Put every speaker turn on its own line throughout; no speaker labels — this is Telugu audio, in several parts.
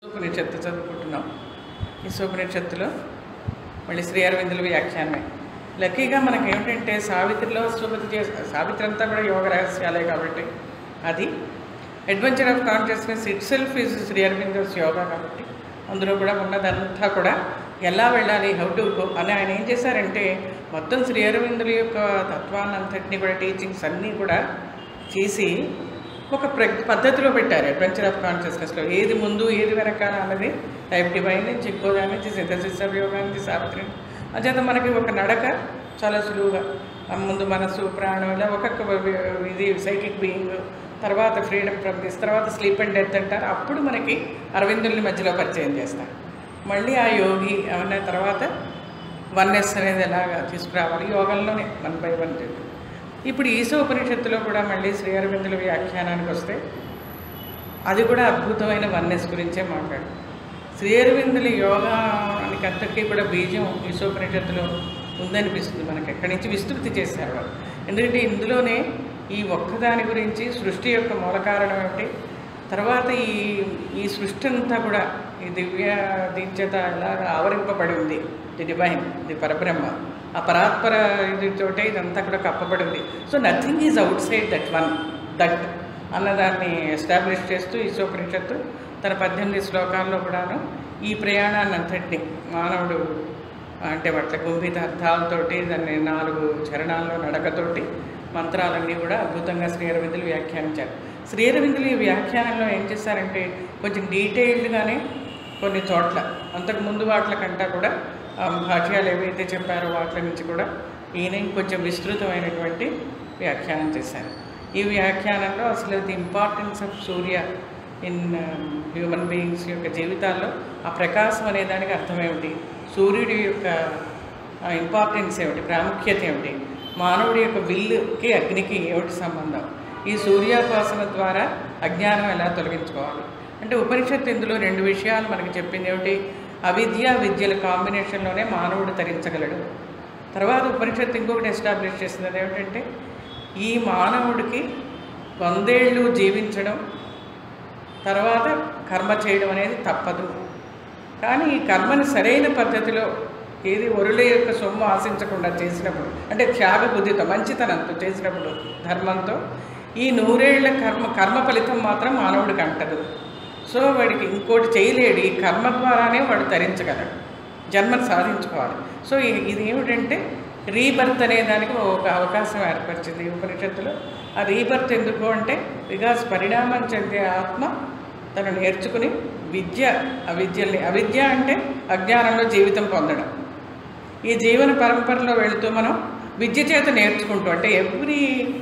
ఉపనిషత్తు చదువుకుంటున్నాం ఈ ఉపనిషత్తులో మళ్ళీ శ్రీ అరవిందుల వ్యాఖ్యానమే లక్కీగా మనకి ఏమిటంటే సావిత్రిలో సుమతి చేసి సావిత్రి అంతా కూడా యోగ రహస్యాలే కాబట్టి అది adventure of consciousness itself is Sri Aurobindo's yoga కాబట్టి అందులో కూడా ఉన్నదంతా కూడా ఎలా వెళ్ళాలి హౌ టు గో అని ఆయన ఏం చేశారంటే మొత్తం శ్రీ అరవిందుల యొక్క తత్వాన్ని అంతటినీ కూడా టీచింగ్స్ అన్నీ కూడా చేసి ఒక ప్ర పద్ధతిలో పెట్టారు అడ్వెంచర్ ఆఫ్ కాన్షియస్నెస్లో ఏది ముందు ఏది వెనకాల అన్నది టైప్ డివైన్ నుంచి ఇంకోదా నుంచి సింథసిస్ ఆఫ్ యోగా నుంచి సావిత్రి అంచేత మనకి ఒక నడక చాలా సులువుగా ఆ ముందు మనసు ప్రాణం ఇలా ఒక్కొక్క వి- ఇది సైకిక్ బీయింగ్ తర్వాత ఫ్రీడమ్ ఫ్రమ్ దిస్ తర్వాత స్లీప్ అండ్ డెత్ అంటారు అప్పుడు మనకి అరవిందుల్ని మధ్యలో పరిచయం చేస్తారు మళ్ళీ ఆ యోగి అన్న తర్వాత వన్నెస్ అనేది ఎలాగా తీసుకురావాలి యోగంలోనే వన్ బై వన్ చెప్పి ఇప్పుడు ఈశో ఉపనిషత్తులో కూడా మళ్ళీ శ్రీ అరవిందుల వ్యాఖ్యానానికి వస్తే అది కూడా అద్భుతమైన వన్నెస్ గురించే మాట్లాడు శ్రీ అరవిందుల యోగానికి అంతటికీ కూడా బీజం ఈశోపనిషత్తులో ఉందనిపిస్తుంది మనకి ఎక్కడి నుంచి విస్తృతి చేశారు వాళ్ళు ఎందుకంటే ఇందులోనే ఈ ఒక్కదాని గురించి సృష్టి యొక్క మూల కారణం ఏమిటి తర్వాత ఈ ఈ సృష్టి అంతా కూడా ఈ దివ్య దీక్షత ఎలాగ ఆవరింపబడి ఉంది ది డివైన్ ది పరబ్రహ్మ ఆ పరాత్పర ఇది తోటే ఇదంతా కూడా కప్పబడి ఉంది so nothing is outside that one that అన్నదాన్ని ఎస్టాబ్లిష్ చేస్తూ ఈశోపనిషత్తు తన పద్దెనిమిది శ్లోకాల్లో కూడాను ఈ ప్రయాణాన్ని అంతటిని మానవుడు అంటే వాటి గుంభిత అర్థాలతోటి దాన్ని నాలుగు చరణాల్లో నడకతోటి మంత్రాలన్నీ కూడా అద్భుతంగా శ్రీ అరవిందులు వ్యాఖ్యానించారు శ్రీ అరవిందులు ఈ వ్యాఖ్యానంలో ఏం చేశారంటే కొంచెం డీటెయిల్డ్గానే కొన్ని చోట్ల అంతకు ముందు వాటి కంటా కూడా ఆ భాష్యాలు ఏవైతే చెప్పారో వాటి నుంచి కూడా ఈయన ఇంకొంచెం విస్తృతమైనటువంటి వ్యాఖ్యానం చేశారు ఈ వ్యాఖ్యానంలో అసలు the importance of Surya in human beings యొక్క జీవితాల్లో ఆ ప్రకాశం అనే దానికి అర్థం ఏమిటి సూర్యుడి యొక్క ఇంపార్టెన్స్ ఏమిటి ప్రాముఖ్యత ఏమిటి మానవుడి యొక్క విల్లుకి అగ్నికి ఏమిటి సంబంధం ఈ సూర్యోపాసన ద్వారా అజ్ఞానం ఎలా తొలగించుకోవాలి అంటే ఉపనిషత్తు ఇందులో రెండు విషయాలు మనకి చెప్పింది ఏమిటి అవిద్య విద్యల కాంబినేషన్లోనే మానవుడు తరించగలడు తర్వాత ఉపనిషత్తు ఇంకొకటి ఎస్టాబ్లిష్ చేసింది ఏమిటంటే ఈ మానవుడికి వందేళ్ళు జీవించడం తర్వాత కర్మ చేయడం అనేది తప్పదు కానీ ఈ కర్మని సరైన పద్ధతిలో ఏది ఒరుల యొక్క సొమ్ము ఆశించకుండా చేసినప్పుడు అంటే త్యాగ బుద్ధితో మంచితనంతో చేసినప్పుడు ధర్మంతో ఈ నూరేళ్ల కర్మ కర్మ ఫలితం మాత్రం మానవుడికి అంటదు సో వాడికి ఇంకోటి చేయలేడు ఈ కర్మ ద్వారానే వాడు తరించగలడు జన్మను సాధించుకోవాలి సో ఇ- ఇది ఏమిటంటే రీబర్త్ అనే దానికి ఒక అవకాశం ఏర్పరిచింది ఈ ఉపనిషత్తులో ఆ రీబర్త్ ఎందుకు అంటే బికాస్ పరిణామం చెందే ఆత్మ తను నేర్చుకుని విద్య అవిద్యల్ని అవిద్య అంటే అజ్ఞానంలో జీవితం పొందడం ఈ జీవన పరంపరలో వెళుతూ మనం విద్య చేత నేర్చుకుంటూ అంటే every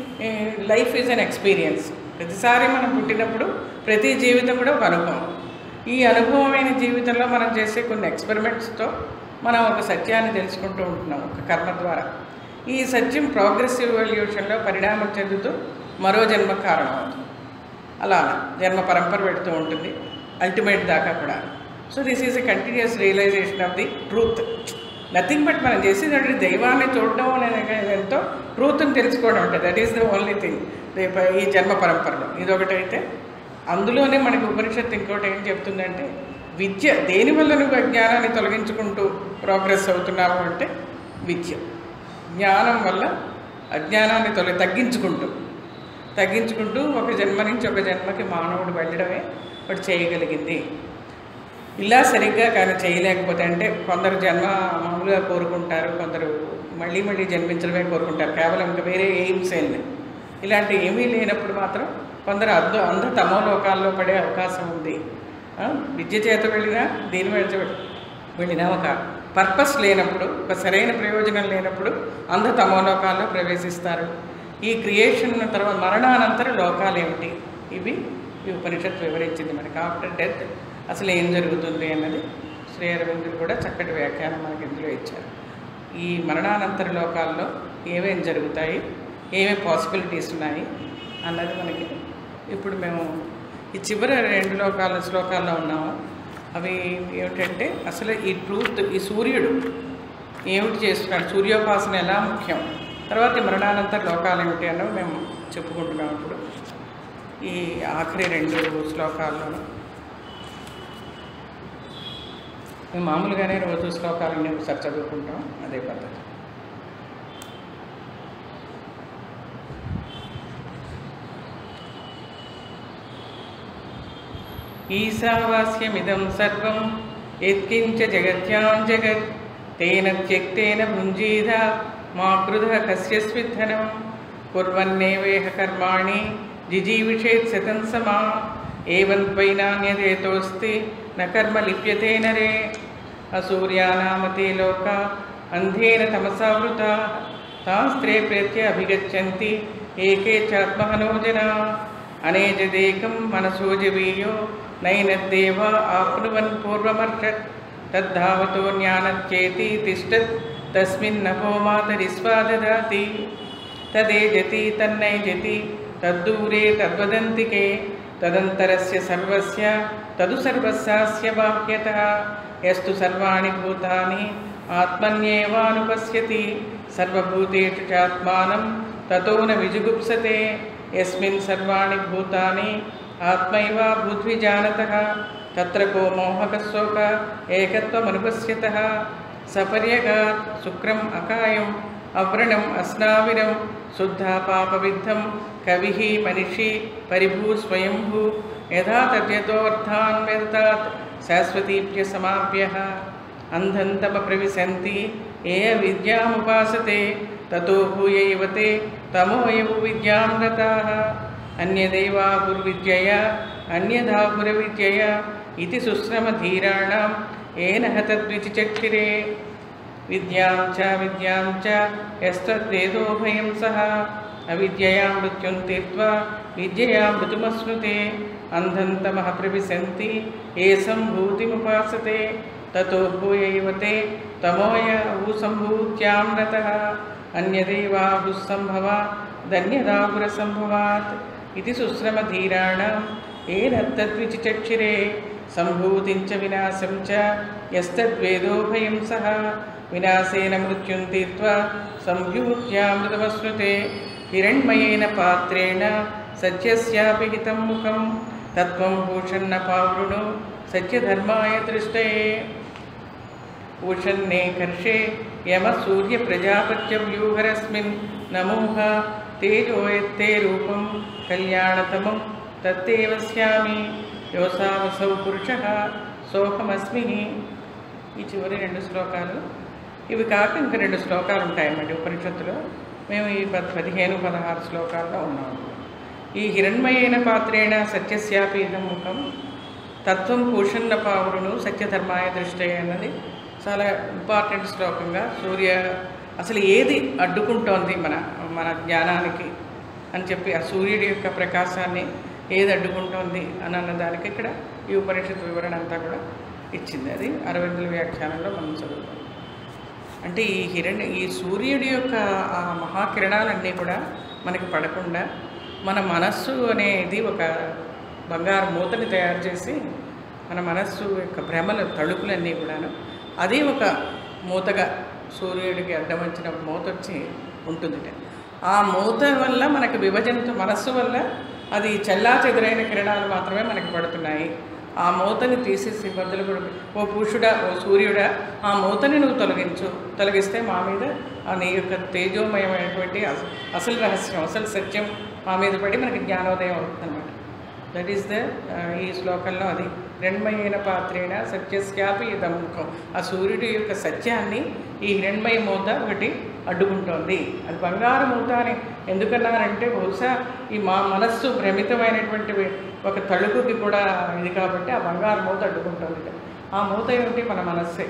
life is an experience ప్రతిసారి మనం పుట్టినప్పుడు ప్రతి జీవితం కూడా ఒక అనుభవం ఈ అనుభవమైన జీవితంలో మనం చేసే కొన్ని ఎక్స్పెరిమెంట్స్తో మనం ఒక సత్యాన్ని తెలుసుకుంటూ ఉంటున్నాం ఒక కర్మ ద్వారా ఈ సత్యం ప్రోగ్రెసివ్ ఎవల్యూషన్లో పరిణామం చెందుతూ మరో జన్మ కారణం అవుతుంది అలా జన్మ పరంపర పెడుతూ ఉంటుంది అల్టిమేట్ దాకా కూడా so this is a continuous realisation of the truth nothing but మనం చేసేటటువంటి దైవాన్ని చూడడం అనేది ఎంతో ట్రూత్ని తెలుసుకోవడం అంటే that is the only thing ఈ జన్మ పరంపరలో ఇదొకటైతే అందులోనే మనకి ఉపనిషత్తు ఇంకోటి ఏం చెప్తుందంటే విద్య దేనివల్ల నువ్వు అజ్ఞానాన్ని తొలగించుకుంటూ ప్రోగ్రెస్ అవుతున్నావు అంటే విద్య జ్ఞానం వల్ల అజ్ఞానాన్ని తొలగి తగ్గించుకుంటూ తగ్గించుకుంటూ ఒక జన్మ నుంచి ఒక జన్మకి మానవుడు వెళ్ళడమే వాడు చేయగలిగింది ఇలా సరిగ్గా కానీ చేయలేకపోతే అంటే కొందరు జన్మ మామూలుగా కోరుకుంటారు కొందరు మళ్ళీ మళ్ళీ జన్మించడమే కోరుకుంటారు కేవలం ఇంకా వేరే ఎయిమ్స్ ఏం లేవు ఇలాంటి ఏమీ లేనప్పుడు మాత్రం కొందరు అద్ద అంధ తమోలోకాల్లో పడే అవకాశం ఉంది ఆ, విద్య చేత వెళ్ళినా దీని మీద వెళ్ళినా ఒక పర్పస్ లేనప్పుడు ఒక సరైన ప్రయోజనం లేనప్పుడు అంధ తమోలోకాల్లో ప్రవేశిస్తారు ఈ క్రియేషన్ తర్వాత మరణానంతర లోకాలు ఏమిటి ఇవి ఈ ఉపనిషత్తు వివరించింది మనకి ఆఫ్టర్ డెత్ అసలు ఏం జరుగుతుంది అన్నది శ్రీ అరవిందులు కూడా చక్కటి వ్యాఖ్యానం మనకి ఇందులో ఇచ్చారు ఈ మరణానంతర లోకాల్లో ఏమేమి జరుగుతాయి ఏమేమి పాసిబిలిటీస్ ఉన్నాయి అన్నది మనకి ఇప్పుడు మేము ఈ చివరి రెండు లోకాల శ్లోకాల్లో ఉన్నాము అవి ఏమిటంటే అసలు ఈ ట్రూత్ ఈ సూర్యుడు ఏమిటి చేస్తున్నాడు సూర్యోపాసన ఎలా ముఖ్యం తర్వాత ఈ మరణానంతర లోకాలు ఏమిటి అన్నవి మేము చెప్పుకుంటున్నాం ఇప్పుడు ఈ ఆఖరి రెండు శ్లోకాల్లోనూ మేము మామూలుగానే రోజు శ్లోకాలన్నీ ఒకసారి చదువుకుంటాం అదే పద్ధతి ఈశావాస్యమిదం సర్వం యత్కించ జగత్యాం జగత్ తేన త్యక్తేన భుంజీధ మా కృధ కస్యస్విద్ధనం కుర్వన్నేవేహ కర్మాణి జిజీవిషేత్ శతం సమా ఏవం త్వైనాన్యదేతోస్తి న కర్మ లిప్యతే నరే అసూర్యానామతే లోక అంధేన తమసావృత తాస్త్రే ప్రేత్య అభిగచ్చంతి ఏకే చాత్మహనో జనా అనేజదేకం మనసోజవీయో నైనద్దేవ ఆప్నువన్ పూర్వమర్షత్ తద్ధావతో జ్ఞానచ్చేతి తిష్టత్ తస్మిన్నపో మాతరిస్వా దదాతి తదేజతి తన్నైజతి తద్దూరే తద్వదంతికే తదంతరస్య సర్వస్య తదు సర్వస్యాస్య బాహ్యతః యస్తు సర్వాణి భూతాని ఆత్మన్యేవానుపశ్యతి సర్వభూతేషు చాత్మానం తతో న విజుగుప్సతే యస్మిన్ సర్వాణి భూతాని ఆత్మైవ భూద్విజానతః తత్ర కో మోహకశోక ఏకత్వమనుపశ్యతः సపర్యగాత్ శుక్రం అకాయం అవ్రణం అస్నావిరం శుద్ధా పాపవిద్ధం కవి మనిషి పరిభూ స్వయంభూ యథా తద్యతోర్థాన్ వేదతాత్ శాశ్వతీభ్య సమాప్య అంధంతమ ప్రవిశంతి ఏ విద్యాముపాసతే తతో భూయైవతే తమోయవు విద్యాం రతాః అన్యదైవా గుర్విద్యయా అన్యథా గురవిద్యయా ఇది సుశ్రమధీరాణం ఏన తద్విచిచక్షిరే విద్యాం చ విద్యాం చ యస్తద్వేదోభయం సహ అవిద్యయా మృత్యుం తీర్త్వా విద్యయా మృతుమశ్నుతే అంధంతమః ప్రవిశంతి ఏ సంభూతిముపాసతే తతో భూయైవతే తమోయ ఊసంభూత్యాం రతః అన్యదేవాభుస్సంభవ ధన్యదాపురసంభవాత్ ఇది సుశ్రమధీరాణం ఏనత్తద్విచిచక్షిరే సంభూతిం చ వినాశం చ యస్తద్వేదోభయం సహ వినాశేన మృత్యుం తీర్త్వా సంభూత్యామృతమశ్నుతే హిరణ్మయేన పాత్రేణ సత్యస్యాపి హితం ముఖం తత్వం భూషన్న పావృణు సత్యధర్మాయ దృష్టయే ఊషన్నే కర్షే యమ సూర్య ప్రజాపత్య వ్యూహరస్మిన్ నమోహ తేజోయత్తే రూపం కళ్యాణతమం తత్తే వస్యామి యోసావసౌ పురుష సోహమస్మి ఈ చివరి రెండు శ్లోకాలు ఇవి కాక ఇంకా రెండు శ్లోకాలు ఉంటాయన్నమాట ఉపనిషత్తులో మేము ఈ పద్ పదిహేను పదహారు శ్లోకాల్లో ఉన్నాము ఈ హిరణ్మయైన పాత్రేణ సత్యస్యాపి ఇదం ముఖం తత్వం పూషన్న పావురును సత్యధర్మాయ దృష్టి అన్నది చాలా ఇంపార్టెంట్ శ్లోకంగా సూర్య అసలు ఏది అడ్డుకుంటోంది మన మన జ్ఞానానికి అని చెప్పి ఆ సూర్యుడి యొక్క ప్రకాశాన్ని ఏది అడ్డుకుంటోంది అని అన్నదానికి ఇక్కడ ఈ ఉపనిషత్తు వివరణ అంతా కూడా ఇచ్చింది అది అరవిందుల వ్యాఖ్యానంలో మనం చదువుతాం అంటే ఈ హిరణ్య ఈ సూర్యుడి యొక్క ఆ మహాకిరణాలన్నీ కూడా మనకి పడకుండా మన మనస్సు అనేది ఒక బంగారు మూతని తయారు చేసి మన మనస్సు యొక్క భ్రమల తలుపులన్నీ కూడాను అది ఒక మూతగా సూర్యుడికి అడ్డం వచ్చిన మూత వచ్చి ఉంటుంది ఆ మూత వల్ల మనకి విభజనతో మనస్సు వల్ల అది చల్లా చెదురైన కిరణాలు మాత్రమే మనకి పడుతున్నాయి ఆ మూతని తీసేసి బదులు కూడా ఓ పురుషుడా ఓ సూర్యుడా ఆ మూతని నువ్వు తొలగించు తొలగిస్తే మా మీద ఆ నీ యొక్క తేజోమయమైనటువంటి అస- అసలు రహస్యం అసలు సత్యం మా మీద పడి మనకి జ్ఞానోదయం అవుతుందన్నమాట దట్ ఈస్ ద ఈ శ్లోకంలో అది హిరణ్మయైన పాత్రేణ సత్యస్యాపి ఇదముఖం ఆ సూర్యుడి యొక్క సత్యాన్ని ఈ హిరణ్మయ మూత ఒకటి అడ్డుకుంటోంది అది బంగారు మూత అని ఎందుకన్నారంటే బహుశా ఈ మా మనస్సు భ్రమితమైనటువంటి ఒక తలుపుకి కూడా ఇది కాబట్టి ఆ బంగారు మూత అడ్డుకుంటోంది ఆ మూత ఏమిటి మన మనస్సే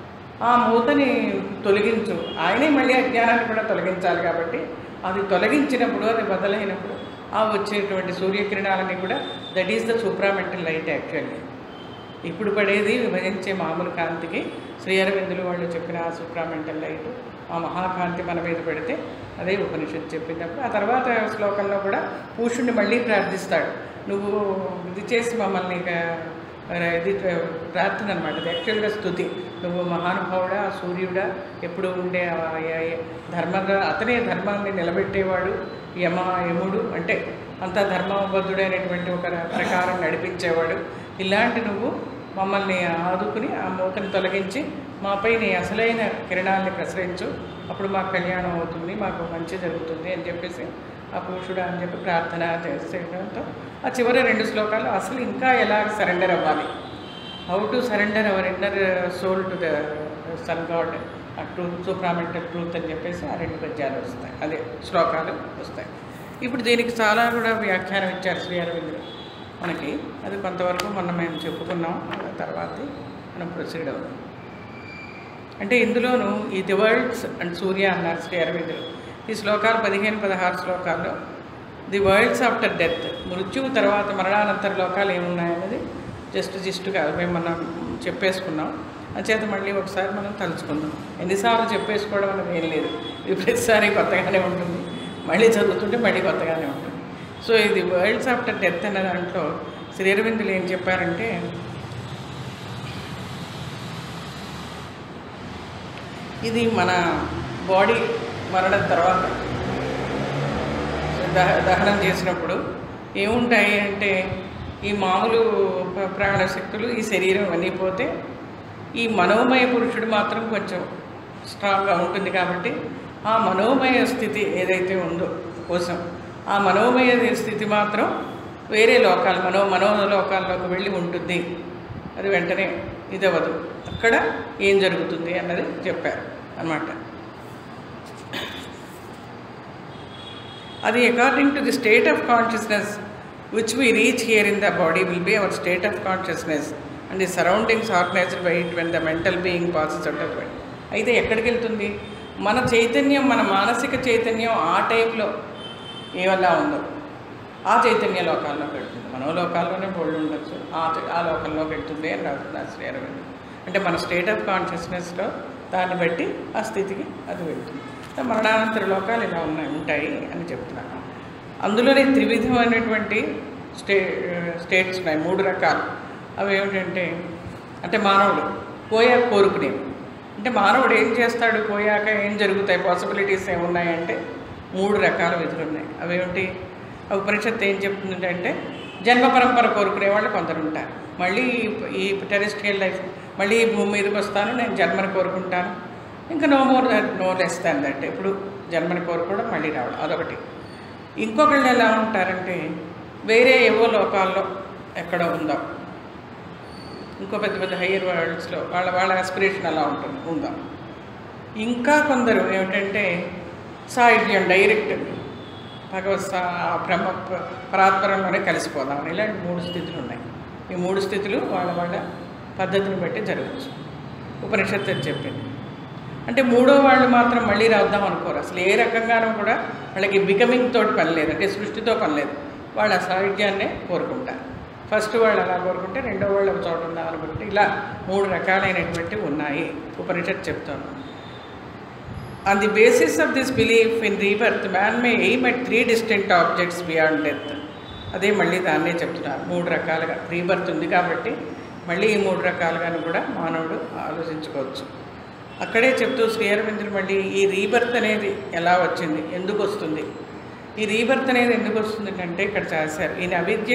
ఆ మూతని తొలగించు ఆయనే మళ్ళీ అజ్ఞానాన్ని కూడా తొలగించాలి కాబట్టి అది తొలగించినప్పుడు అది బదలైనప్పుడు ఆ వచ్చేటువంటి సూర్యకిరణాలని కూడా that is the supramental light actually ఇప్పుడు పడేది విభజించే మామూలు కాంతికి శ్రీ అరవిందులు వాళ్ళు చెప్పిన ఆ సూప్రామెంటల్ లైట్ ఆ మహాకాంతి మన మీద పెడితే అదే ఉపనిషత్తు చెప్పినప్పుడు ఆ తర్వాత శ్లోకంలో కూడా పూషుణ్ణి మళ్ళీ ప్రార్థిస్తాడు నువ్వు ఇది చేసి మమ్మల్ని ఇక, ఆ, ఇది ప్రార్థన అనమాట ఇది యాక్చువల్గా స్థుతి నువ్వు మహానుభావుడా సూర్యుడా ఎప్పుడు ఉండే ఆ య- య- ధర్మ అతనే ధర్మాన్ని నిలబెట్టేవాడు యమ యముడు అంటే అంత ధర్మబద్ధుడైనటువంటి ఒక ప్రకారం నడిపించేవాడు ఇలాంటి నువ్వు మమ్మల్ని ఆదుకుని ఆ మూతని తొలగించి మాపై నీ అసలైన కిరణాన్ని ప్రసరించు అప్పుడు మాకు కళ్యాణం అవుతుంది మాకు మంచి జరుగుతుంది అని చెప్పేసి ఆ పురుషుడు అని చెప్పి ప్రార్థన చేసేయడంతో ఆ చివరి రెండు శ్లోకాలు అసలు ఇంకా ఎలా సరెండర్ అవ్వాలి how to surrender our inner soul to the sun god ఆ ట్రూత్ సూప్రామెంటల్ ట్రూత్ అని చెప్పేసి ఆ రెండు పద్యాలు వస్తాయి అదే శ్లోకాలు వస్తాయి ఇప్పుడు దీనికి చాలా కూడా వ్యాఖ్యానం ఇచ్చారు శ్రీ అరవిందుడు మనకి అది కొంతవరకు మొన్న మేము చెప్పుకున్నాం ఆ తర్వాత మనం ప్రొసీడ్ అవుదాం అంటే ఇందులోనూ ఈ ది వరల్డ్స్ అండ్ సూర్య అన్నారు శ్రీ అరవిందులు ఈ శ్లోకాలు పదిహేను పదహారు శ్లోకాల్లో ది వరల్డ్స్ ఆఫ్టర్ డెత్ మృత్యువు తర్వాత మరణానంతర లోకాలు ఏమున్నాయనేది జస్ట్ జిస్ట్గా మేము మనం చెప్పేసుకున్నాం అంచేత మళ్ళీ ఒకసారి మనం తలుచుకుందాం ఎన్నిసార్లు చెప్పేసుకోవడం అనేది ఏం లేదు ఇది ప్రతిసారి కొత్తగానే ఉంటుంది మళ్ళీ చదువుతుంటే మళ్ళీ కొత్తగానే ఉంటుంది సో ఇది వరల్డ్స్ ఆఫ్టర్ డెత్ అనే దాంట్లో శ్రీ అరవిందులు ఏం చెప్పారంటే ఇది మన బాడీ మరణం తర్వాత దహ దహనం చేసినప్పుడు ఏముంటాయి అంటే ఈ మామూలు ప్ర- ప్రాణశక్తులు ఈ శరీరం అన్నీ పోతే ఈ మనోమయ పురుషుడు మాత్రం కొంచెం స్ట్రాంగ్గా ఉంటుంది కాబట్టి ఆ మనోమయ స్థితి ఏదైతే ఉందో కోసం ఆ మనోమయ స్థితి మాత్రం వేరే లోకాలు మనో మనోలోకాల్లోకి వెళ్ళి ఉంటుంది అది వెంటనే ఇది అవ్వదు అక్కడ ఏం జరుగుతుంది అన్నది చెప్పారు అన్నమాట అది according to the state of consciousness which we reach here in the body will be our state of consciousness and the surroundings organised by it when the mental being passes out of it అయితే ఎక్కడికి వెళ్తుంది మన చైతన్యం మన మానసిక చైతన్యం ఆ టైంలో ఏవల్లా ఉందో ఆ చైతన్య లోకాల్లోకి వెళ్తుంది మనోలోకాల్లోనే బోల్డ్ ఉండొచ్చు ఆ చ- ఆ లోకంలోకి వెళ్తుంది అని రాస్తున్నారు శ్రీ అరవింద్ అంటే మన స్టేట్ ఆఫ్ కాన్షియస్నెస్లో దాన్ని బట్టి ఆ స్థితికి అది వెళ్తుంది సో మరణానంతర లోకాలు ఇలా ఉన్నాయి ఉంటాయి అని చెప్తున్నాను అందులోనే త్రివిధమైనటువంటి స్టే స్టేట్స్ ఉన్నాయి మూడు రకాలు అవి ఏమిటంటే అంటే మానవుడు పోయాక కోరుకునేవి అంటే మానవుడు ఏం చేస్తాడు పోయాక ఏం జరుగుతాయి పాసిబిలిటీస్ ఏమున్నాయంటే మూడు రకాల విధులు ఉన్నాయి అవేమిటి ఆ ఉపనిషత్తు ఏం చెప్తుందంటే జన్మ పరంపర కోరుకునే వాళ్ళు కొందరు ఉంటారు మళ్ళీ ఈ- ఈ టెరెస్ట్రియల్ లైఫ్ మళ్ళీ ఈ భూమి మీదకి వస్తాను నేను జన్మని కోరుకుంటాను ఇంకా no more no less than that ఇప్పుడు జన్మని కోరుకోవడం మళ్ళీ రావడం అదొకటి ఇంకొకళ్ళు ఎలా ఉంటారంటే వేరే ఏవో లోకాల్లో ఎక్కడో ఉందో ఇంకో పెద్ద పెద్ద హయ్యర్ వరల్డ్స్లో వాళ్ళ వాళ్ళ ఆస్పిరేషన్ అలా ఉంటుంది ఉందాం ఇంకా కొందరు ఏమిటంటే సాహిత్యం డైరెక్ట్ భగవత్ సా- ఆ బ్రహ్మ ప- పరాత్పరంలోనే కలిసిపోదాం ఇలాంటి మూడు స్థితులు ఉన్నాయి ఈ మూడు స్థితులు వాళ్ళ వాళ్ళ పద్ధతిని బట్టి జరగచ్చు ఉపనిషత్తు అని చెప్పింది అంటే మూడో వాళ్ళు మాత్రం మళ్ళీ రాద్దాం అనుకోరు అసలు ఏ రకంగానూ కూడా వాళ్ళకి బికమింగ్ తోటి పని లేదు అంటే సృష్టితో పని లేదు వాళ్ళ సాహిత్యాన్నే కోరుకుంటారు ఫస్ట్ వాళ్ళు అలా కోరుకుంటే రెండో వాళ్ళు ఒక చోట ఉందాం అనుకుంటే ఇలా మూడు రకాలైనటువంటివి ఉన్నాయి ఉపనిషత్తు చెప్తాను on the basis of this belief in rebirth man may aim at three distant objects beyond death అదే మళ్ళీ దాన్నే చెప్తున్నారు మూడు రకాలుగా రీబర్త్ ఉంది కాబట్టి మళ్ళీ ఈ మూడు రకాలుగాను కూడా మానవుడు ఆలోచించుకోవచ్చు అక్కడే చెప్తూ శ్రీ అరవిందుడు మళ్ళీ ఈ రీబర్త్ అనేది ఎలా వచ్చింది ఎందుకు వస్తుంది ఈ రీబర్త్ అనేది ఎందుకు వస్తుంది అంటే ఇక్కడ చేశారు ఈయన అవిద్య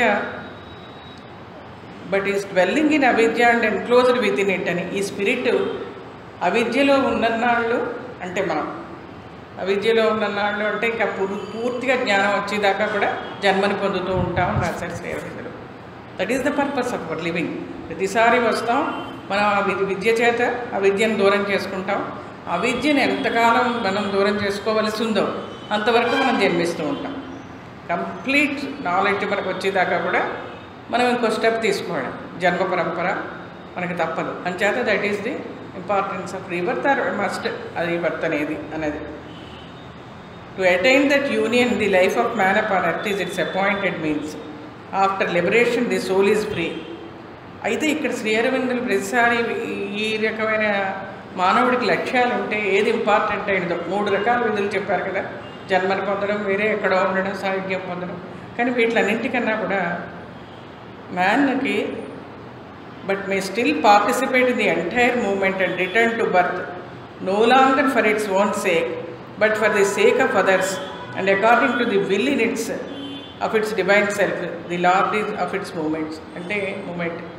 but is dwelling in avidya and enclosed within it అని ఈ స్పిరిట్ అవిద్యలో ఉన్ననాళ్ళు అంటే మనం అవిద్యలో ఉన్ననాళ్ళు అంటే ఇంకా పూర్- పూర్తిగా జ్ఞానం వచ్చేదాకా కూడా జన్మని పొందుతూ ఉంటాం అని రాశారు శ్రీరవిందులు that is the purpose of our living ప్రతిసారి వస్తాం మనం ఆ విద్య విద్య చేత ఆ విద్యను దూరం చేసుకుంటాం ఆ విద్యను ఎంతకాలం మనం దూరం చేసుకోవలసి ఉందో అంతవరకు మనం జన్మిస్తూ ఉంటాం కంప్లీట్ నాలెడ్జ్ మనకు వచ్చేదాకా కూడా మనం ఇంకో స్టెప్ తీసుకోవడం జన్మ పరంపర మనకి తప్పదు అంచేత that is the importance of rebirth or must ఆ రీబర్త్ అనేది అనేది to attain that union the life of man upon earth is its appointed means after liberation the soul is free అయితే ఇక్కడ శ్రీ అరవిందులు ప్రతిసారి ఈ- ఈ రకమైన మానవుడికి లక్ష్యాలు ఉంటే ఏది ఇంపార్టెంట్ అయినదో మూడు రకాల విధులు చెప్పారు కదా జన్మను పొందడం వేరే ఎక్కడో ఉండడం సాహిత్యం పొందడం కానీ వీటిలన్నింటికన్నా కూడా మ్యాన్కి but may still participate in the entire moment and return to birth no longer for its own sake but for the sake of others and according to the will in its of its divine self the lord is of its moments అంటే మూమెంట్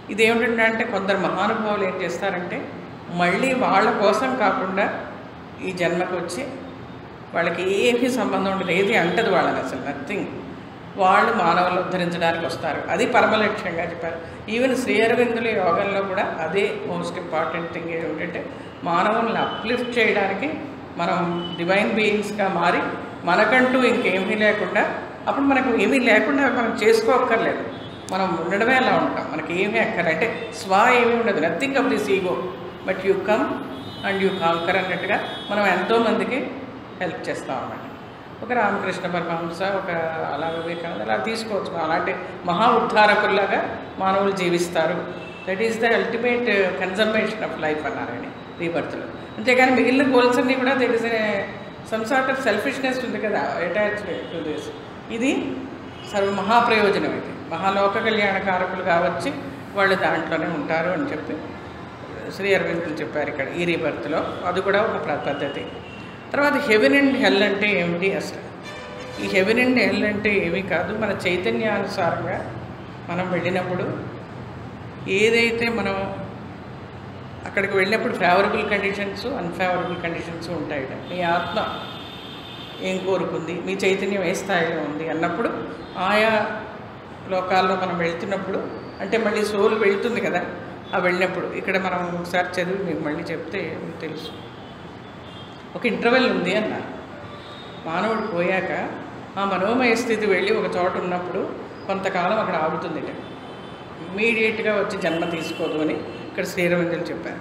ఇది ఏమిటంటే అంటే కొందరు మహానుభావులు ఏం చేస్తారంటే మళ్ళీ వాళ్ళ కోసం కాకుండా ఈ జన్మకు వచ్చి వాళ్ళకి ఏమీ సంబంధం ఉండదు ఏది అంటది వాళ్ళని అసలు నథింగ్ వాళ్ళు మానవులు ఉద్ధరించడానికి వస్తారు అది పరమ లక్ష్యంగా చెప్పారు ఈవెన్ శ్రీ అరవిందుల యోగంలో కూడా అదే మోస్ట్ ఇంపార్టెంట్ థింగ్ ఏంటంటే మానవుల్ని అప్లిఫ్ట్ చేయడానికి మనం డివైన్ బీయింగ్స్గా మారి మనకంటూ ఇంకేమీ లేకుండా అప్పుడు మనకు ఏమీ లేకుండా మనం చేసుకోక్కర్లేదు మనం ఉండడమే అలా ఉంటాం మనకి ఏమీ అక్కర్లేదు అంటే స్వ ఏమీ ఉండదు nothing of this ego but you come and you conquer అన్నట్టుగా మనం ఎంతోమందికి హెల్ప్ చేస్తాం అన్నమాట ఒక రామకృష్ణ పరమహంస ఒక అలా వివేకానంద అలా తీసుకోవచ్చు అలాంటి మహా ఉద్ధారకుల్లాగా మానవులు జీవిస్తారు that is the ultimate conservation of life అన్నారని రీబర్త్లో అంతేగాని మిగిలిన గోల్స్ అన్నీ కూడా that is some sort of selfishness ఉంది కదా అటాచ్డ్ టు దిస్ ఇది సర్వ మహాప్రయోజనం ఇది మహాలోక కళ్యాణకారకులు కావచ్చి వాళ్ళు దాంట్లోనే ఉంటారు అని చెప్పి శ్రీ అరవిందులు చెప్పారు ఇక్కడ ఈ రీబర్త్లో అది కూడా ఒక ప్ర- పద్ధతి తర్వాత హెవెన్ అండ్ హెల్ అంటే ఏమిటి అసలు ఈ హెవెన్ అండ్ హెల్ అంటే ఏమీ కాదు మన చైతన్యానుసారంగా మనం వెళ్ళినప్పుడు ఏదైతే మనం అక్కడికి వెళ్ళినప్పుడు ఫేవరబుల్ కండిషన్స్ అన్ఫేవరబుల్ కండిషన్స్ ఉంటాయట మీ ఆత్మ ఏం కోరుకుంది మీ చైతన్యం ఏ స్థాయిలో ఉంది అన్నప్పుడు ఆయా లోకాల్లో మనం వెళ్తున్నప్పుడు అంటే మళ్ళీ సోల్ వెళ్తుంది కదా ఆ వెళ్ళినప్పుడు ఇక్కడ మనం ఒకసారి చదివి మీకు మళ్ళీ చెప్తే మీకు తెలుసు ఒక ఇంటర్వెల్ ఉంది అన్నారు మానవుడు పోయాక ఆ మనోమయ స్థితి వెళ్ళి ఒక చోట ఉన్నప్పుడు కొంతకాలం అక్కడ ఆగుతుంది ఇమీడియట్గా వచ్చి జన్మ తీసుకోదు అని ఇక్కడ శ్రీరవిందులు చెప్పారు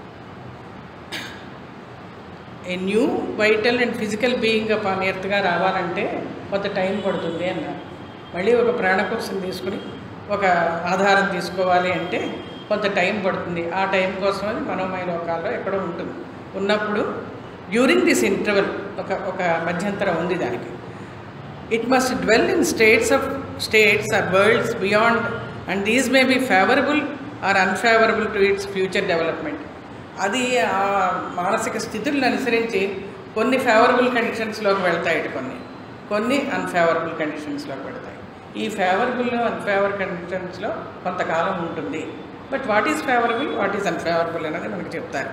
a new vital and physical being upon ఎర్త్గా రావాలంటే కొంత టైం పడుతుంది అన్నారు మళ్ళీ ఒక ప్రాణకోశం తీసుకుని ఒక ఆధారం తీసుకోవాలి అంటే కొంత టైం పడుతుంది ఆ టైం కోసం అది మనోమయ లోకాల్లో ఎక్కడో ఉంటుంది ఉన్నప్పుడు డ్యూరింగ్ దిస్ ఇంటర్వెల్ ఒక ఒక మధ్యంతరం ఉంది దానికి it must dwell in states of states or worlds beyond and these may be favorable or unfavorable to its future development అది ఆ మానసిక స్థితులను అనుసరించి కొన్ని ఫేవరబుల్ కండిషన్స్లోకి వెళ్తాయి ఇటు కొన్ని కొన్ని అన్ఫేవరబుల్ కండిషన్స్లోకి వెళ్తాయి ఈ ఫేవరబుల్ అన్ఫేవర్ కండిషన్స్లో కొంతకాలం ఉంటుంది but what is favourable what is unfavourable అనేది మనకు చెప్తారు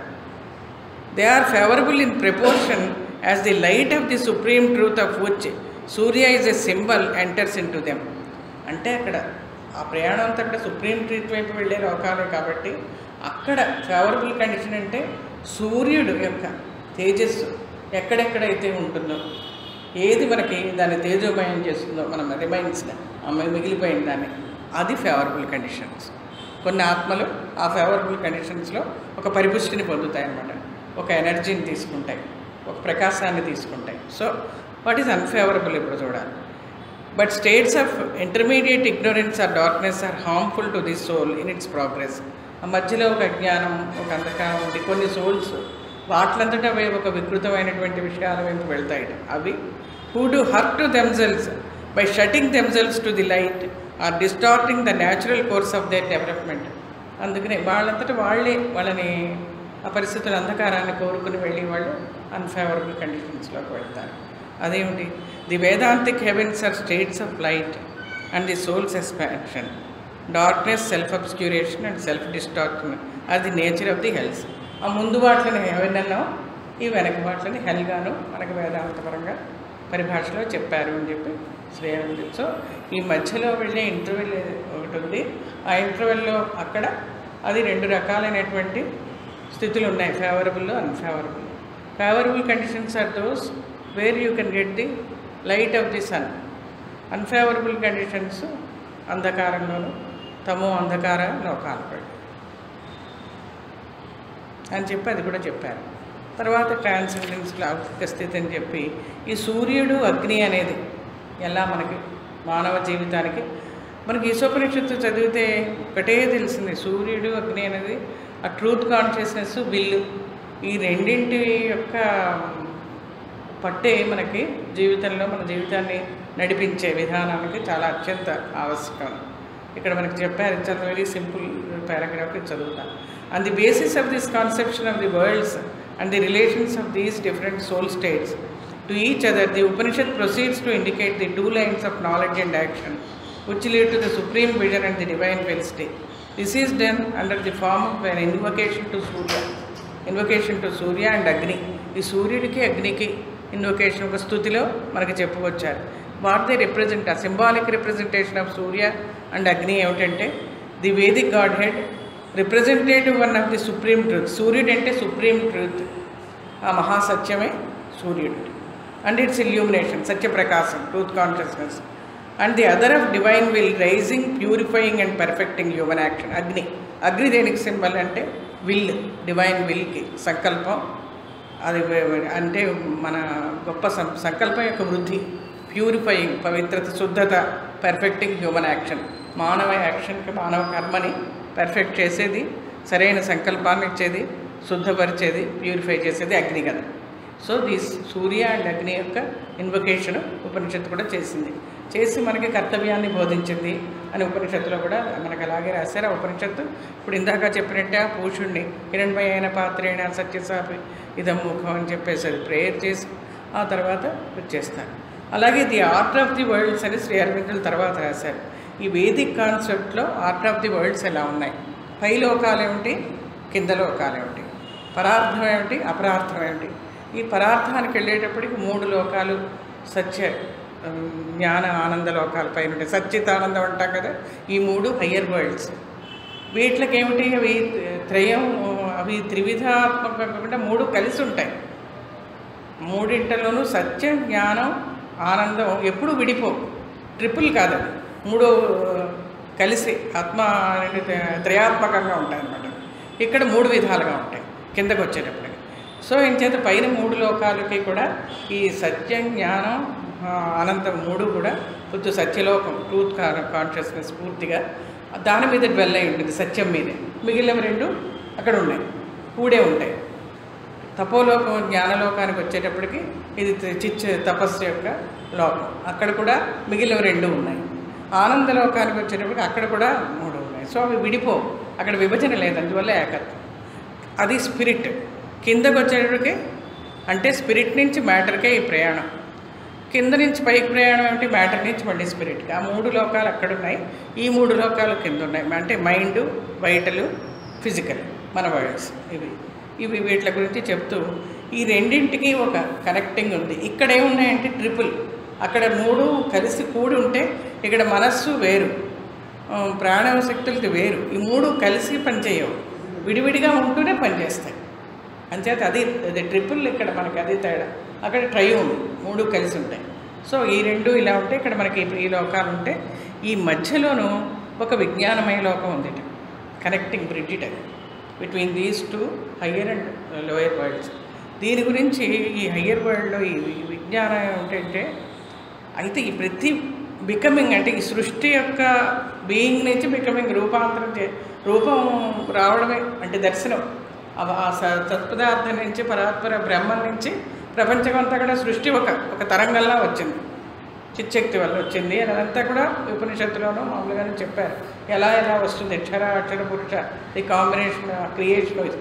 they are favourable in proportion as the light of the supreme truth of which Surya is a symbol enters into them అంటే అక్కడ ఆ ప్రయాణం అంతా అక్కడ సుప్రీం ట్రీట్ వైపు వెళ్ళే లోకాలే కాబట్టి అక్కడ ఫేవరబుల్ కండిషన్ అంటే సూర్యుడు యొక్క తేజస్సు ఎక్కడెక్కడైతే ఉంటుందో ఏది మనకి దాన్ని తేజోమయం చేస్తుందో మనం రిమైన్స్గా అమ్మాయి మిగిలిపోయిన దాన్ని అది ఫేవరబుల్ కండిషన్స్ కొన్ని ఆత్మలు ఆ ఫేవరబుల్ కండిషన్స్లో ఒక పరిపుష్టిని పొందుతాయి అన్నమాట ఒక ఎనర్జీని తీసుకుంటాయి ఒక ప్రకాశాన్ని తీసుకుంటాయి సో వాట్ ఈస్ అన్ఫేవరబుల్ ఇప్పుడు చూడాలి but states of intermediate ignorance or darkness are harmful to the soul in its progress ఆ మధ్యలో ఒక అజ్ఞానం ఒక అంధకారం ఉంది కొన్ని సోల్స్ వాటిలంతటా అవి ఒక వికృతమైనటువంటి విషయాల వైపు వెళ్తాయి అవి who do hurt to themselves by shutting themselves to the light or distorting the natural course of their development అందుకనే వాళ్ళంతటా వాళ్ళే వాళ్ళని ఆ పరిస్థితుల అంధకారాన్ని కోరుకుని వెళ్ళి వాళ్ళు అన్ఫేవరబుల్ కండిషన్స్లోకి వెళ్తారు అదేమిటి the Vedantic heavens are states of light and the soul's expansion darkness self obscuration and self distortion are the nature of the health ఆ ముందు వాటిని హెవెన్ అన్నాం ఈ వెనక వాటిని హెల్గాను మనకు వేదాంతపరంగా పరిభాషలో చెప్పారు అని చెప్పి శ్రేయండి సో ఈ మధ్యలో వెళ్ళే ఇంటర్వెల్ ఒకటి ఉంది ఆ ఇంటర్వెల్లో అక్కడ అది రెండు రకాలైనటువంటి స్థితులు ఉన్నాయి favourable unfavourable favourable conditions are those where you can get the light of the sun unfavourable conditions అంధకారంలోను తమో అంధకార లోకాలు పడి అని చెప్పి అది కూడా చెప్పారు తర్వాత ట్రాన్సెండెన్స్ లౌకిక స్థితి అని చెప్పి ఈ సూర్యుడు అగ్ని అనేది ఎలా మనకి మానవ జీవితానికి మనకి ఈశోపనిషత్తు చదివితే ఒకటే తెలిసింది సూర్యుడు అగ్ని అనేది ఆ ట్రూత్ కాన్షియస్నెస్ విల్లు ఈ రెండింటి యొక్క పట్టే మనకి జీవితంలో మన జీవితాన్ని నడిపించే విధానానికి చాలా అత్యంత ఆవశ్యకం ఇక్కడ మనకి చెప్పారు ఇట్స్ వెరీ సింపుల్ పారాగ్రాఫ్ చదువుతాను and the basis of this conception of the worlds and the relations of these different soul states to each other the Upanishad proceeds to indicate the two lines of knowledge and action which lead to the supreme vision and the divine felicity. This is done under the form of an invocation to Surya invocation to Surya and Agni ఈ సూర్యుడికి అగ్నికి ఇన్వొకేషన్ ఒక స్థుతిలో మనకి చెప్పుకొచ్చారు వాట్ దే రిప్రజెంట్ ఆ symbolic representation of Surya and Agni ఏమిటంటే the Vedic godhead representative one of the supreme truth సూర్యుడు అంటే సుప్రీం ట్రూత్ ఆ మహాసత్యమే సూర్యుడు అండ్ ఇట్స్ ఇల్యూమినేషన్ సత్యప్రకాశం truth consciousness and the other of divine will raising purifying and perfecting human action Agni Agni దేనికి సింబల్ అంటే విల్ డివైన్ విల్కి సంకల్పం అది వే- వే- అంటే మన గొప్ప సం సంకల్పం యొక్క వృద్ధి ప్యూరిఫైయింగ్ పవిత్రత శుద్ధత పర్ఫెక్టింగ్ హ్యూమన్ యాక్షన్ మానవ యాక్షన్కి మానవ కర్మని పర్ఫెక్ట్ చేసేది సరైన సంకల్పాన్ని ఇచ్చేది శుద్ధపరిచేది ప్యూరిఫై చేసేది అగ్ని కదా సో దిస్ సూర్య అండ్ అగ్ని యొక్క ఇన్వొకేషన్ ఉపనిషత్తు కూడా చేసింది చేసి మనకి కర్తవ్యాన్ని బోధించింది అని ఉపనిషత్తులో కూడా మనకు అలాగే రాశారు ఆ ఉపనిషత్తు ఇప్పుడు ఇందాక చెప్పినట్టే ఆ పూషుణ్ణి హిరణ్మయ అయిన పాత్రేణ సత్యసాపి ఇదం ముఖం అని చెప్పేసి అది ప్రేయర్ చేసి ఆ తర్వాత వచ్చేస్తారు అలాగే the art of the worlds అని శ్రీ అరవిందుల తర్వాత రాశారు ఈ వేదిక్ కాన్సెప్ట్లో ఆర్ట్ ఆఫ్ ది వరల్డ్స్ ఎలా ఉన్నాయి పై లోకాలు ఏమిటి కింద లోకాలు ఏమిటి పరార్థం ఏమిటి అపరార్థం ఏమిటి ఈ పరార్థానికి వెళ్ళేటప్పటికి మూడు లోకాలు సత్య ఉమ్, జ్ఞాన ఆనంద లోకాల పైన ఉంటాయి సచ్చిత్ ఆనందం అంటాం కదా ఈ మూడు హయ్యర్ వరల్డ్స్ వీటికి ఏమిటి అవి త్రయం అవి త్రివిధాత్మకంగా కాకుండా మూడు కలిసి ఉంటాయి మూడింటిలోనూ సత్యం జ్ఞానం ఆనందం ఎప్పుడు విడిపో ట్రిపుల్ కాదు అది. మూడు కలిసి ఆత్మ అనేది త్ర- త్రయాత్మకంగా ఉంటాయి అన్నమాట ఇక్కడ మూడు విధాలుగా ఉంటాయి కిందకు వచ్చేటప్పటికి సో ఏం చేత పైన మూడు లోకాలకి కూడా ఈ సత్యం జ్ఞానం ఆ, అనంతం మూడు కూడా కొంచెం సత్యలోకం ట్రూత్ కాన్షియస్నెస్ పూర్తిగా దాని మీద డ్వెల్ అయి ఉంటుంది సత్యం మీదే మిగిలినవి రెండు అక్కడ ఉన్నాయి కూడే ఉంటాయి తపోలోకం జ్ఞానలోకానికి వచ్చేటప్పటికి ఇది చిచ్చ తపస్సు యొక్క లోకం అక్కడ కూడా మిగిలిన రెండు ఉన్నాయి ఆనంద లోకానికి వచ్చేటప్పటికి అక్కడ కూడా మూడు ఉన్నాయి సో అవి విడిపో అక్కడ విభజన లేదు అందువల్ల ఏకత్వం అది స్పిరిట్ కిందకు వచ్చేటప్పటికి అంటే స్పిరిట్ నుంచి మ్యాటర్కే ఈ ప్రయాణం కింద నుంచి పైకి ప్రయాణం ఏమిటి మ్యాటర్ నుంచి మళ్ళీ స్పిరిట్కి ఆ మూడు లోకాలు అక్కడ ఉన్నాయి ఈ మూడు లోకాలు కింద ఉన్నాయి అంటే మైండ్ వైటలు ఫిజికల్ మన వరల్డ్స్ ఇవి ఇవి వీటి గురించి చెప్తూ ఈ రెండింటికి ఒక కనెక్టింగ్ ఉంది ఇక్కడ ఏమున్నాయంటే ట్రిపుల్ అక్కడ మూడు కలిసి కూడి ఉంటే ఇక్కడ మనస్సు వేరు ఆ, ప్రాణవ శక్తులకి వేరు ఈ మూడు కలిసి పనిచేయవు విడివిడిగా ఉంటూనే పనిచేస్తాయి అంచేత అది అది ట్రిపుల్ ఇక్కడ మనకి అది తేడా అక్కడ ట్రయూన్ మూడు కలిసి ఉంటాయి సో ఈ రెండు ఇలా ఉంటే ఇక్కడ మనకి ఈ- ఈ లోకాలు ఉంటే ఈ మధ్యలోనూ ఒక విజ్ఞానమయ లోకం ఉంది కనెక్టింగ్ బ్రిడ్జ్ అది between these two higher and lower worlds దీని గురించి ఈ హయ్యర్ వరల్డ్లో ఈ ఈ విజ్ఞానం ఏమిటంటే అయితే ఈ ప్రతి బికమింగ్ అంటే ఈ సృష్టి యొక్క బీయింగ్ నుంచి బికమింగ్ రూపాంతరం చే రూపం రావడమే అంటే దర్శనం ఆ- ఆ స- సత్పదార్థం నుంచి పరాత్పర బ్రహ్మం నుంచి ప్రపంచం అంతా కూడా సృష్టి ఒక ఒక తరంగంలా వచ్చింది చిచ్చక్తి వల్ల వచ్చింది అని అదంతా కూడా ఉపనిషత్తులోనూ మామూలుగానే చెప్పారు ఎలా ఎలా వస్తుంది అక్షర అక్షర పురుష ఈ కాంబినేషన్ క్రియేషన్ ఇది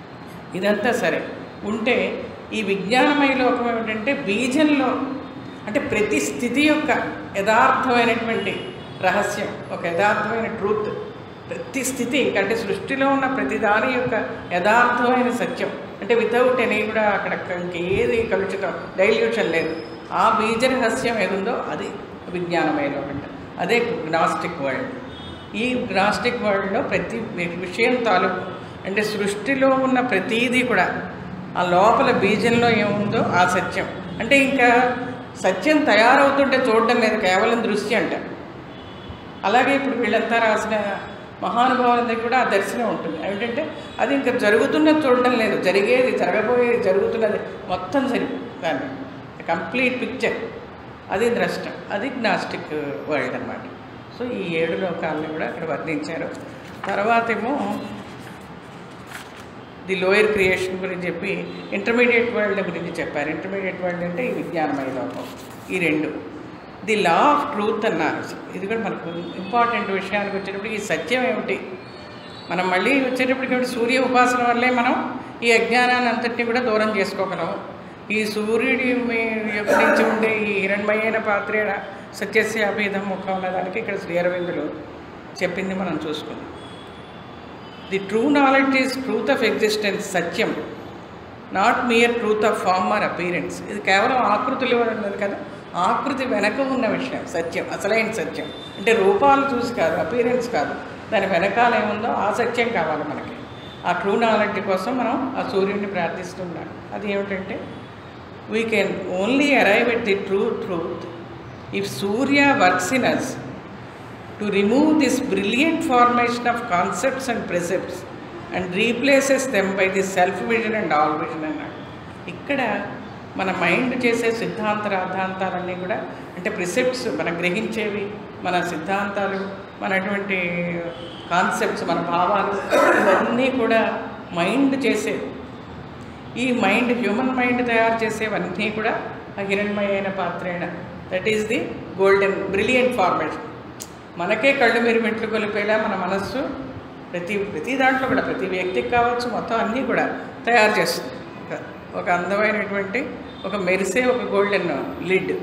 ఇదంతా సరే ఉంటే ఈ విజ్ఞానమయ లోకం ఏమిటంటే బీజంలో అంటే ప్రతి స్థితి యొక్క యథార్థమైనటువంటి రహస్యం ఒక యథార్థమైన ట్రూత్ ప్రతి స్థితి అంటే సృష్టిలో ఉన్న ప్రతి దాని యొక్క యథార్థమైన సత్యం అంటే వితౌట్ ఎనీ కూడా అక్కడ ఇంకేది కలుషితం డైల్యూషన్ లేదు ఆ బీజ రహస్యం ఏదుందో అది విజ్ఞానమయ లోకం అంటే అదే గ్నాస్టిక్ వరల్డ్ ఈ గ్నాస్టిక్ వరల్డ్లో ప్రతి వి- విషయం తాలూకు అంటే సృష్టిలో ఉన్న ప్రతీది కూడా ఆ లోపల బీజంలో ఏముందో ఆ సత్యం అంటే ఇంకా సత్యం తయారవుతుంటే చూడడం లేదు కేవలం దృశ్యం అంట అలాగే ఇప్పుడు వీళ్ళంతా రాసిన మహానుభావుల దగ్గర కూడా ఆ దర్శనం ఉంటుంది ఏమిటంటే అది ఇంకా జరుగుతున్నది చూడడం లేదు జరిగేది జరగబోయేది జరుగుతున్నది మొత్తం సరి దాన్ని కంప్లీట్ పిక్చర్ అది ద్రష్ట అది గ్నాస్టిక్ వరల్డ్ అన్నమాట సో ఈ ఏడు లోకాలని కూడా అక్కడ వర్ణించారు తర్వాత ఏమో ది లోయర్ క్రియేషన్ గురించి చెప్పి ఇంటర్మీడియట్ వరల్డ్ గురించి చెప్పారు ఇంటర్మీడియట్ వరల్డ్ అంటే ఈ విజ్ఞానమయ లోకం ఈ రెండు ది లా ఆఫ్ ట్రూత్ అన్నారు ఇది కూడా మనకు ఇంపార్టెంట్ విషయానికి వచ్చేటప్పటికి ఈ సత్యం ఏమిటి మనం మళ్ళీ వచ్చేటప్పటికి ఏమిటి సూర్య ఉపాసన వల్లే మనం ఈ అజ్ఞానాన్ని అంతటినీ కూడా దూరం చేసుకోగలం ఈ సూర్యుడి మీ- యొక్క నుంచి ఉండే ఈ హిరణ్మయైన పాత్రేణ సత్యస్య అభేదం ముఖం అన్నదానికి ఇక్కడ శ్రీ అరవిందులు చెప్పింది మనం చూసుకుందాం the true knowledge is truth of existence సత్యం not mere truth of form or appearance ఇది కేవలం ఆకృతులు ఉన్నది కదా ఆకృతి వెనక ఉన్న విషయం సత్యం అసలైన సత్యం అంటే రూపాలు చూసి కాదు అపీరెన్స్ కాదు దాని వెనకాల ఏముందో ఆ సత్యం కావాలి మనకి ఆ ట్రూ నాలెడ్జ్ కోసం మనం ఆ సూర్యుడిని ప్రార్థిస్తున్నాం అది ఏమిటంటే we can only arrive at the true truth if Surya works in us to remove this brilliant formation of concepts and precepts and replaces them by the self vision and all vision అన్నాడు ఇక్కడ మన మైండ్ చేసే సిద్ధాంత రాద్ధాంతాలన్నీ కూడా అంటే ప్రిసెప్ట్స్ మనం గ్రహించేవి మన సిద్ధాంతాలు మనటువంటి కాన్సెప్ట్స్ మన భావాలు ఇవన్నీ కూడా మైండ్ చేసేవి ఈ మైండ్ హ్యూమన్ మైండ్ తయారు చేసేవన్నీ కూడా ఆ హిరణ్మయమైన పాత్రేణ that is the golden brilliant formation మనకే కళ్ళు మీరు మెట్లు కొలిపేలా మన మనస్సు ప్రతి ప్రతి దాంట్లో కూడా ప్రతి వ్యక్తికి కావచ్చు మొత్తం అన్నీ కూడా తయారు చేస్తుంది ఒక ఒక అందమైనటువంటి ఒక మెరిసే ఒక గోల్డెన్ లిడ్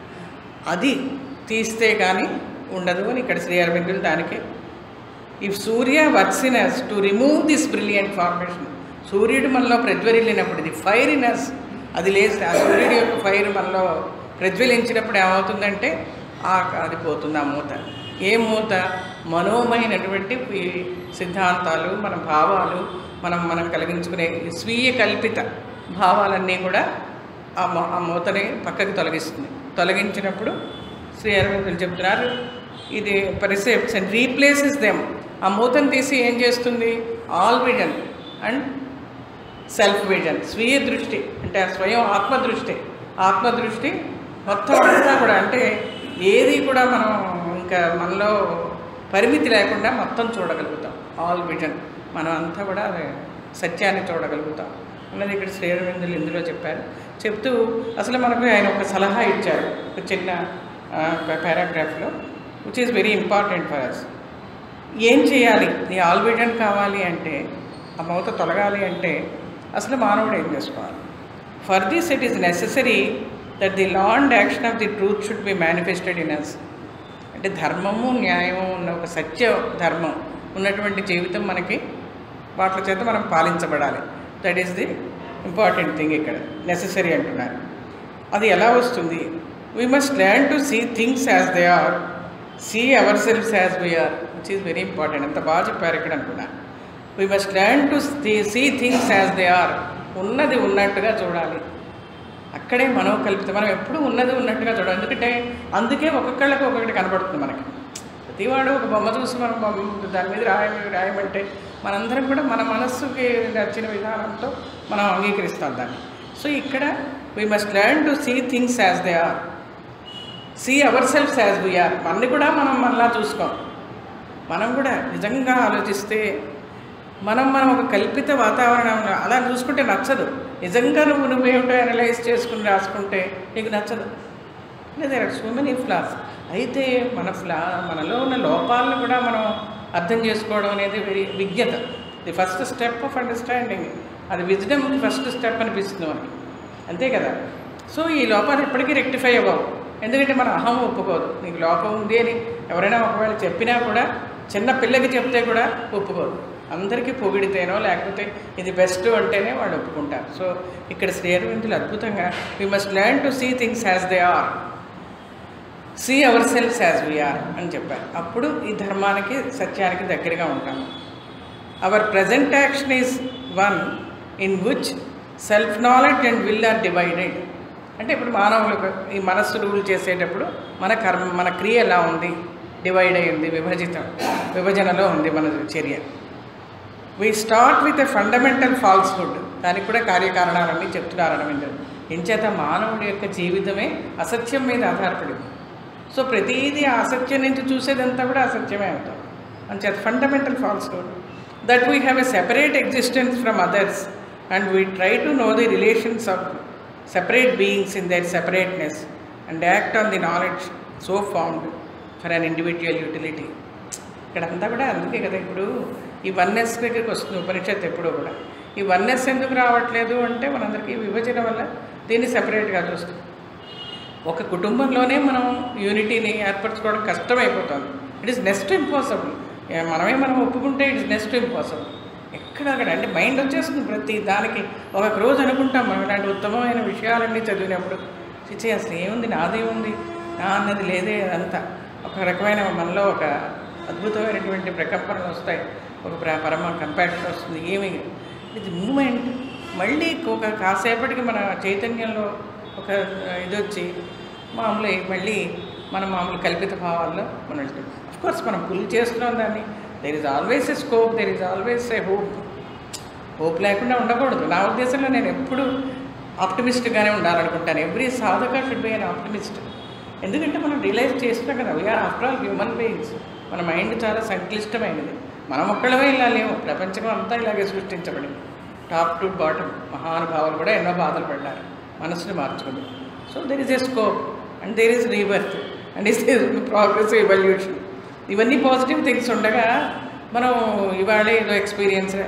అది తీస్తే కానీ ఉండదు అని ఇక్కడ శ్రీ అరవిందులు దానికి if Surya works in us to remove this brilliant formation సూర్యుడు మనలో ప్రజ్వరిల్లినప్పుడు ఇది ఫైర్ ఇన్ అస్ అది లేదు ఆ సూర్యుడి యొక్క ఫైర్ మనలో ప్రజ్వలించినప్పుడు ఏమవుతుందంటే ఆ అది పోతుంది ఆ మూత ఏ మూత మనోమైనటువంటి ఈ సిద్ధాంతాలు మన భావాలు మనం మనం కలిగించుకునే ఈ స్వీయ కల్పిత భావాలన్నీ కూడా ఆ మూ- ఆ మూతని పక్కకి తొలగిస్తుంది తొలగించినప్పుడు శ్రీ అరవిందులు చెప్తున్నారు ఇది పరిసెప్ట్స్ అండ్ రీప్లేసెస్ దెమ్ ఆ మూతను తీసి ఏం చేస్తుంది all vision and self vision స్వీయ దృష్టి అంటే ఆ స్వయం ఆత్మదృష్టి ఆత్మదృష్టి మొత్తం అంతా కూడా అంటే ఏది కూడా మనం ఇంకా మనలో పరిమితి లేకుండా మొత్తం చూడగలుగుతాం ఆల్ విజన్ మనం అంతా కూడా అది సత్యాన్ని చూడగలుగుతాం అన్నది ఇక్కడ శ్రీరవిందులు ఇందులో చెప్పారు చెప్తూ అసలు మనకు ఆయన ఒక సలహా ఇచ్చారు ఒక చిన్న పారాగ్రాఫ్లో which is very important for us ఏం చేయాలి నీ ఆల్ విజన్ కావాలి అంటే ఆ మూత తొలగాలి అంటే అసలు మానవుడు ఏం చేసుకోవాలి for this it is necessary that the law and action of the truth should be manifested in us అంటే ధర్మము న్యాయము ఉన్న ఒక సత్య ధర్మం ఉన్నటువంటి జీవితం మనకి వాటి చేత మనం పాలించబడాలి that is the important thing ఇక్కడ నెససరీ అంటున్నారు అది ఎలా వస్తుంది we must learn to see things as they are see hour shelves as we are which is very important ఎంత బాగా చెప్పారు ఇక్కడ అనుకున్నా we must learn to see things as they are ఉన్నది ఉన్నట్టుగా చూడాలి అక్కడే మనోకల్పితం మనం ఎప్పుడు ఉన్నది ఉన్నట్టుగా చూడాలి ఎందుకంటే అందుకే ఒక్కొక్కళ్ళకి ఒక్కొక్కటి కనబడుతుంది మనకి ప్రతివాడు ఒక బొమ్మ చూసి మనం బొమ్మ దాని మీద రాయ రాయమంటే మనందరం కూడా మన మనస్సుకి నచ్చిన విధానంతో మనం అంగీకరిస్తాం దాన్ని సో ఇక్కడ we must learn to see things as they are see hour shelves as we are మనని కూడా మనం మనలా చూసుకోం మనం కూడా నిజంగా ఆలోచిస్తే మనం మనం ఒక కల్పిత వాతావరణంలో అలా చూసుకుంటే నచ్చదు నిజంగా నువ్వు నువ్వేమిటో అనలైజ్ చేసుకుని రాసుకుంటే నీకు నచ్చదు లేదా సో మెనీ ఫ్లాస్ అయితే మన ఫ్లా మనలో ఉన్న లోపాలను కూడా మనం అర్థం చేసుకోవడం అనేది వెరీ విజ్ఞత the first step of understanding అది విజ్డమ్ ఫస్ట్ స్టెప్ అనిపిస్తుంది మనకి అంతే కదా సో ఈ లోపాలు ఎప్పటికీ రెక్టిఫై అవ్వవు ఎందుకంటే మన అహం ఒప్పుకోదు నీకు లోపం ఉంది అని ఎవరైనా ఒకవేళ చెప్పినా కూడా చిన్న పిల్లకి చెప్తే కూడా ఒప్పుకోదు అందరికీ పొగిడితేనో లేకపోతే ఇది బెస్ట్ అంటేనే వాళ్ళు ఒప్పుకుంటారు సో ఇక్కడ శ్రీ అరవిందులు అద్భుతంగా we must learn to see things as they are see hour shelves as we are అని చెప్పారు అప్పుడు ఈ ధర్మానికి సత్యానికి దగ్గరగా ఉంటాము our present action is one in which self knowledge and will are divided అంటే ఇప్పుడు మానవులకు ఈ మనస్సు రూల్ చేసేటప్పుడు మన కర్మ మన క్రియ ఎలా ఉంది డివైడ్ అయింది విభజితం విభజనలో ఉంది మన చర్య we start with a fundamental falsehood దానికి కూడా కార్యకారణాలన్నీ చెప్తున్నారు అరవిందుడు ఎంచేత మానవుడి యొక్క జీవితమే అసత్యం మీద ఆధారపడింది సో ప్రతిదీ ఆ అసత్యం నుంచి చూసేదంతా కూడా అసత్యమే అవుతాం అంచేత fundamental falsehood that we have a separate existence from others and we try to know the relations of separate beings in their separateness and act on the knowledge so found for an individual utility ఇక్కడంతా కూడా అందుకే కదా ఇప్పుడు ఈ వన్నెస్ దగ్గరికి వస్తుంది ఉపనిషత్ ఎప్పుడూ కూడా ఈ వన్నెస్ ఎందుకు రావట్లేదు అంటే మనందరికీ విభజన వల్ల దీన్ని సెపరేట్గా చూస్తాం ఒక కుటుంబంలోనే మనం యూనిటీని ఏర్పరచుకోవడం కష్టమైపోతుంది ఇట్ ఈస్ నెక్స్ట్ ఇంపాసిబుల్ ఏ, మనమే మనం ఒప్పుకుంటే ఇట్స్ నెక్స్ట్ ఇంపాసిబుల్ ఎక్కడ అక్కడ అంటే మైండ్ వచ్చేస్తుంది ప్రతి దానికి ఒక రోజు అనుకుంటాం మనం ఇలాంటి ఉత్తమమైన విషయాలన్నీ చదివినప్పుడు చిచ్చి అసలు ఏముంది నాదేముంది నా అన్నది లేదే అదంతా ఒక రకమైన మనలో ఒక అద్భుతమైనటువంటి ప్రకంపనలు వస్తాయి ఒక ప్ర- పరమ కంపాషన్ వస్తుంది ఏమి ఇది మూమెంట్ మళ్ళీ ఒక కాసేపటికి మన చైతన్యంలో ఒక ఇది వచ్చి మామూలు మళ్ళీ మన మామూలు కల్పిత భావాల్లో మనం వెళ్తాం కోర్స్ మనం పుల్ చేస్తున్నాం దాన్ని there is always a scope there is always a hope hope లేకుండా ఉండకూడదు నా ఉద్దేశంలో నేను ఎప్పుడు ఆప్టమిస్ట్గానే ఉండాలనుకుంటాను ఎవ్రీ సాధక షుడ్ బి అన్ ఆప్టమిస్ట్ ఎందుకంటే మనం రియలైజ్ చేస్తున్నాం కదా we are after all human beings మన మైండ్ చాలా సంక్లిష్టమైనది మనం ఒక్కడమే ఇలా లేవు ప్రపంచం అంతా ఇలాగే సృష్టించబడింది టాప్ టు బాటమ్ మహానుభావులు కూడా ఎన్నో బాధలు పడ్డారు మనసుని మార్చుకుంది so there is a scope and there is rebirth and is progress evolution ఇవన్నీ పాజిటివ్ థింగ్స్ ఉండగా మనం ఇవాళ ఏదో ఎక్స్పీరియన్స్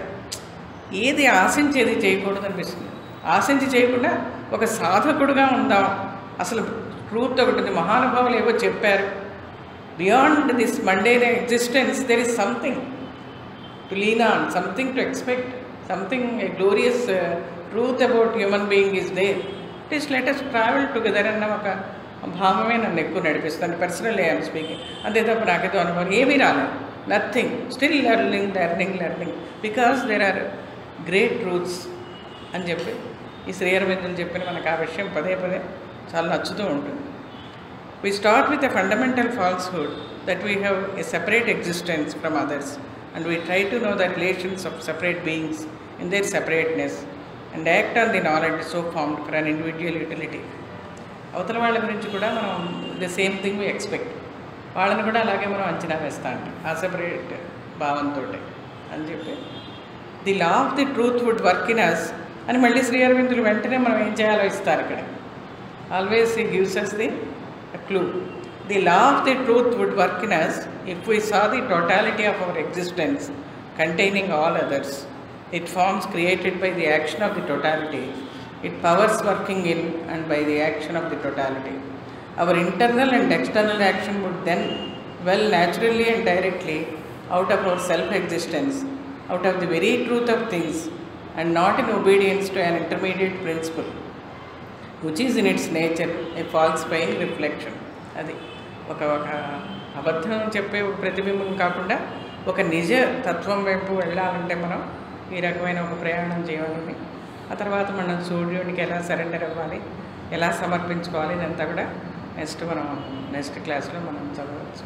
ఏది ఆశించేది చేయకూడదు అనిపిస్తుంది ఆశించి చేయకుండా ఒక సాధకుడుగా ఉందాం అసలు ట్రూత్ ఒకటి ఉంది. మహానుభావులు ఏవో చెప్పారు beyond this mundane existence there is something to lean on something to expect something a glorious truth about human being is they it is latest travel together అన్న ఒక భావమే నన్ను ఎక్కువ నడిపిస్తుంది పర్సనల్ ఐఎమ్ స్పీకింగ్ అంతే తప్ప నాకేదో అనుభవం ఏమీ రాలేదు nothing still learning learning learning because there are great truths అని చెప్పి ఈ శ్రీయరవిందులు చెప్పిన మనకు ఆ విషయం పదే పదే చాలా నచ్చుతూ ఉంటుంది We start with a fundamental falsehood that we have a separate existence from others, and we try to know the relations of separate beings in their separateness and act on the knowledge so formed for an individual utility. అవతల వాళ్ళ గురించి కూడా మనం the same thing we expect వాళ్ళని కూడా అలాగే మనం అంచనా వేస్తా ఉంటాం ఆ సెపరేట్ భావంతో అని చెప్పి the law of the truth would work in us అని మళ్ళీ శ్రీ అరవిందులు వెంటనే మనం ఏం చేయాలో ఇస్తారు ఇక్కడ always he gives us the a clue. The law of the truth would work in us if we saw the totality of our existence containing all others. It forms created by the action of the totality. It powers working in and by the action of the totality. Our internal and external action would then well naturally and directly out of our self existence, out of the very truth of things, and not in obedience to an intermediate principle. Which is in its nature a false pain reflection అది ఒక ఒక అబద్ధం చెప్పే ఒక ప్రతిబింబం కాకుండా ఒక నిజ తత్వం వైపు వెళ్ళాలంటే మనం ఈ రకమైన ఒక ప్రయాణం చేయాలని ఆ తర్వాత మనం సూర్యునికి ఎలా సరెండర్ అవ్వాలి ఎలా సమర్పించుకోవాలి ఇదంతా కూడా నెక్స్ట్ మనం నెక్స్ట్ క్లాస్లో మనం చదవచ్చు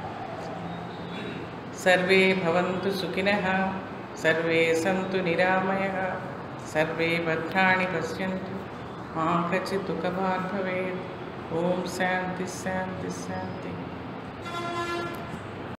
సర్వే భవంతు సుఖినః సర్వే సంతు నిరామయः సర్వే భద్రాణి పశ్యంతు మా కచిత్ దుఃఖభాగ్ భవేత్ ఓం శాంతి శాంతి శాంతి